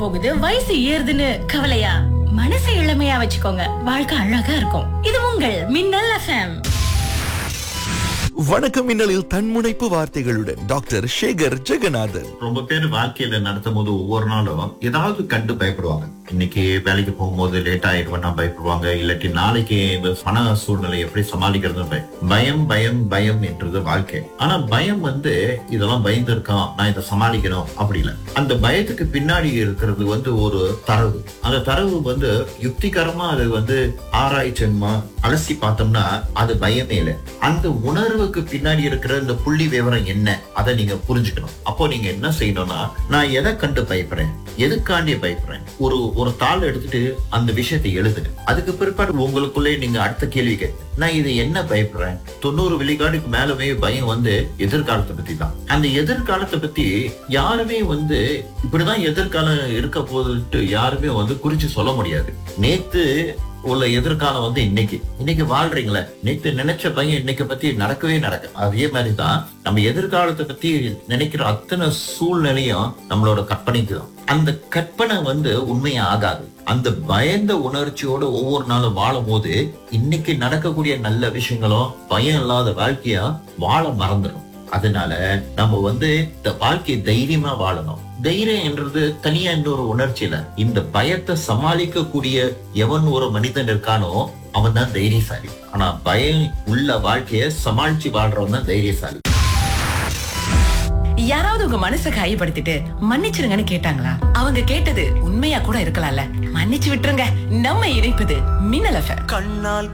போகுது வயசு ஏறுதுன்னு கவலையா மனசை இளமையா வச்சுக்கோங்க வாழ்க்கை அழகா இருக்கும் இது உங்கள் மின்னல் எஃப்எம் வணக்கம் மின்னலில் தன்முனைப்பு வார்த்தைகளுடன் டாக்டர் சேகர் ஜெகநாதன் ரொம்ப பேர் வாழ்க்கையில நடத்தும் போது ஒவ்வொரு நாளும் ஏதாவது கண்டு பயப்படுவாங்க இன்னைக்கு வேலைக்கு போகும்போது லேட் ஆயிடுவேன்னா பயப்படுவாங்க இல்லாட்டி நாளைக்கு இந்த பண சூழ்நிலை எப்படி சமாளிக்கிறது பயம் பயம் பயம் பயம் என்றது வாழ்க்கை ஆனா பயம் வந்து இதெல்லாம் பயந்து இருக்கான் நான் இதை சமாளிக்கணும் அப்படி இல்லை அந்த பயத்துக்கு பின்னாடி இருக்கிறது வந்து ஒரு தரவு அந்த தரவு வந்து யுக்திகரமா அது வந்து ஆராய்ச்சன்மா அலசி பார்த்தோம்னா அது பயமே இல்லை அந்த உணர்வுக்கு பின்னாடி இருக்கிற இந்த புள்ளி விவரம் என்ன அதை நீங்க புரிஞ்சுக்கணும் அப்போ நீங்க என்ன செய்யணும்னா நான் எதை கண்டு பயப்படுறேன் எதுக்காண்டி பயப்படுறேன் ஒரு ஒரு தாள் எடுத்துட்டு அந்த விஷயத்தை எழுதுங்க அதுக்கு பிற்பாடு உங்களுக்குள்ளே நீங்க அடுத்த கேள்வி கேட்க நான் இது என்ன பயப்படுறேன் தொண்ணூறு விழுக்காடுக்கு மேலவே பயம் வந்து எதிர்காலத்தை பத்தி தான் அந்த எதிர்காலத்தை பத்தி யாருமே வந்து இப்படிதான் எதிர்காலம் இருக்க போகுதுட்டு யாருமே வந்து குறிச்சு சொல்ல முடியாது நேத்து உள்ள எதிர்காலம் வந்து இன்னைக்கு இன்னைக்கு வாழ்றீங்களே நேற்று நினைச்ச பையன் இன்னைக்கு பத்தி நடக்கவே நடக்கும் அதே மாதிரி தான் நம்ம எதிர்காலத்தை பத்தி நினைக்கிற அத்தனை சூழ்நிலையும் நம்மளோட கற்பனைக்கு தான் அந்த கற்பனை வந்து உண்மையா ஆகாது அந்த பயந்த உணர்ச்சியோட ஒவ்வொரு நாளும் வாழும் போது இன்னைக்கு நடக்கக்கூடிய நல்ல விஷயங்களும் பயம் இல்லாத வாழ்க்கையா வாழ மறந்துடும் அதனால நம்ம வந்து இந்த வாழ்க்கையை தைரியமா வாழணும் தைரியம் என்றது தனியா இன்னொரு உணர்ச்சி இல்ல இந்த பயத்தை சமாளிக்க கூடிய எவன் ஒரு மனிதன் இருக்கானோ அவன் தான் தைரியசாலி ஆனா பயம் உள்ள வாழ்க்கைய சமாளிச்சு வாழ்றவன் தான் தைரியசாலி யாராவது உங்க மனசை காயப்படுத்திட்டு மன்னிச்சிருங்கன்னு கேட்டாங்களா அவங்க கேட்டது உண்மையா கூட இருக்கலாம்ல மன்னிச்சு விட்டுருங்க நம்ம இணைப்பது மின்னல் எஃப்எம் கண்ணால்